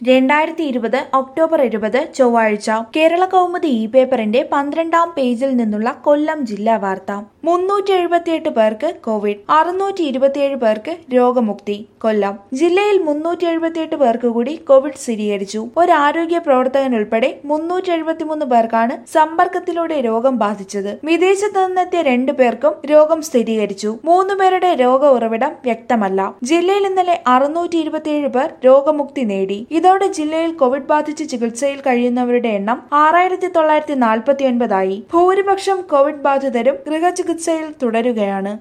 രണ്ടായിരത്തി ഇരുപത് ഒക്ടോബർ ഇരുപത് ചൊവ്വാഴ്ച കേരള കൗമുദി ഇ പേപ്പറിന്റെ പന്ത്രണ്ടാം പേജിൽ നിന്നുള്ള കൊല്ലം ജില്ലാ വാർത്ത മുന്നൂറ്റി എഴുപത്തിയെട്ട് പേർക്ക് കോവിഡ് അറുന്നൂറ്റി ഇരുപത്തിയേഴ് പേർക്ക് രോഗമുക്തി കൊല്ലം ജില്ലയിൽ മുന്നൂറ്റി എഴുപത്തിയെട്ട് പേർക്ക് കൂടി കോവിഡ് സ്ഥിരീകരിച്ചു ഒരു ആരോഗ്യ പ്രവർത്തകൻ ഉൾപ്പെടെ മുന്നൂറ്റി എഴുപത്തിമൂന്ന് പേർക്കാണ് സമ്പർക്കത്തിലൂടെ രോഗം ബാധിച്ചത് വിദേശത്ത് നിന്നെത്തിയ രണ്ടു പേർക്കും രോഗം സ്ഥിരീകരിച്ചു മൂന്ന് പേരുടെ രോഗ ഉറവിടം വ്യക്തമല്ല ജില്ലയിൽ ഇന്നലെ അറുന്നൂറ്റി ഇരുപത്തിയേഴ് പേർ രോഗമുക്തി നേടി ഇതോടെ ജില്ലയിൽ കോവിഡ് ബാധിച്ച് ചികിത്സയിൽ കഴിയുന്നവരുടെ എണ്ണം ആറായിരത്തി തൊള്ളായിരത്തി നാൽപ്പത്തി ഒൻപതായി ഭൂരിപക്ഷം കോവിഡ് ബാധിതരും ഗൃഹചികിത്സയിൽ തുടരുകയാണ്